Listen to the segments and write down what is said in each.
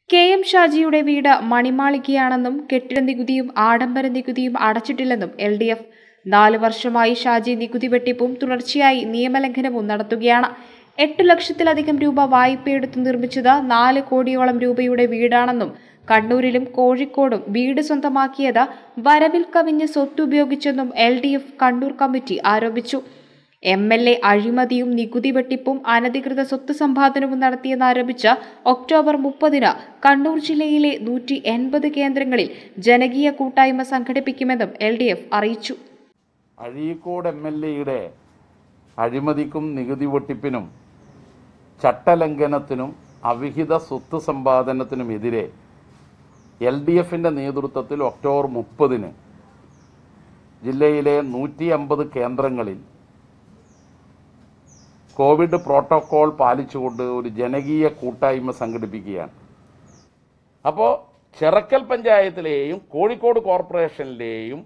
K M ഷാജിയുടെ വീട് മണിമാളികയാണെന്നും കെട്ടിട നികുതിയും ആഡംബര നികുതിയും അടച്ചിട്ടില്ലെന്നും എൽ ഡി എഫ് നാല് വർഷമായി ഷാജി നികുതി വെട്ടിപ്പും തുടർച്ചയായി നിയമലംഘനവും നടത്തുകയാണ് എട്ട് ലക്ഷത്തിലധികം രൂപ വായ്പയെടുത്ത് നിർമ്മിച്ചത് നാല് കോടിയോളം രൂപയുടെ വീടാണെന്നും കണ്ണൂരിലും കോഴിക്കോടും വീട് സ്വന്തമാക്കിയത് വരവിൽ കവിഞ്ഞ് സ്വത്തുപയോഗിച്ചെന്നും L D F Kannur committee ആരോപിച്ചു എം എൽ എ അഴിമതിയും നികുതി വെട്ടിപ്പും അനധികൃത സ്വത്ത് സമ്പാദനവും നടത്തിയെന്നാരോപിച്ച് ഒക്ടോബർ മുപ്പതിന് കണ്ണൂർ ജില്ലയിലെ നൂറ്റി എൺപത് കേന്ദ്രങ്ങളിൽ ജനകീയ കൂട്ടായ്മ സംഘടിപ്പിക്കുമെന്നും എൽ ഡി എഫ് അറിയിച്ചു അഴീക്കോട് എം എൽ എയുടെ അഴിമതിക്കും നികുതി വെട്ടിപ്പിനും ചട്ടലംഘനത്തിനും അവിഹിത സ്വത്ത് സമ്പാദനത്തിനുമെതിരെ എൽ ഡി എഫിൻ്റെ നേതൃത്വത്തിൽ ഒക്ടോബർ മുപ്പതിന് ജില്ലയിലെ നൂറ്റി അമ്പത് കേന്ദ്രങ്ങളിൽ കോവിഡ് പ്രോട്ടോക്കോൾ പാലിച്ചുകൊണ്ട് ഒരു ജനകീയ കൂട്ടായ്മ സംഘടിപ്പിക്കുകയാണ് അപ്പോൾ ചിറക്കൽ പഞ്ചായത്തിലെയും കോഴിക്കോട് കോർപ്പറേഷനിലെയും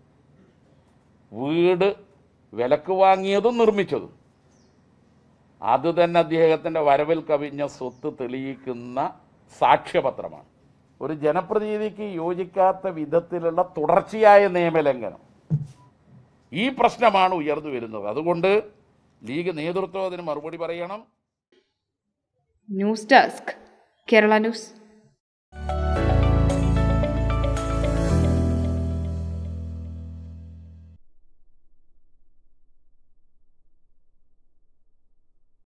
വീട് വിലക്ക് വാങ്ങിയതും നിർമ്മിച്ചതും അത് തന്നെ അദ്ദേഹത്തിൻ്റെ വരവിൽ കവിഞ്ഞ സ്വത്ത് തെളിയിക്കുന്ന സാക്ഷ്യപത്രമാണ് ഒരു ജനപ്രതിനിധിക്ക് യോജിക്കാത്ത വിധത്തിലുള്ള തുടർച്ചയായ നിയമലംഘനം ഈ പ്രശ്നമാണ് ഉയർന്നു വരുന്നത് അതുകൊണ്ട് ലീഗ് നേതൃത്വം അതിന് മറുപടി പറയണം ന്യൂസ് ഡെസ്ക് കേരള ന്യൂസ്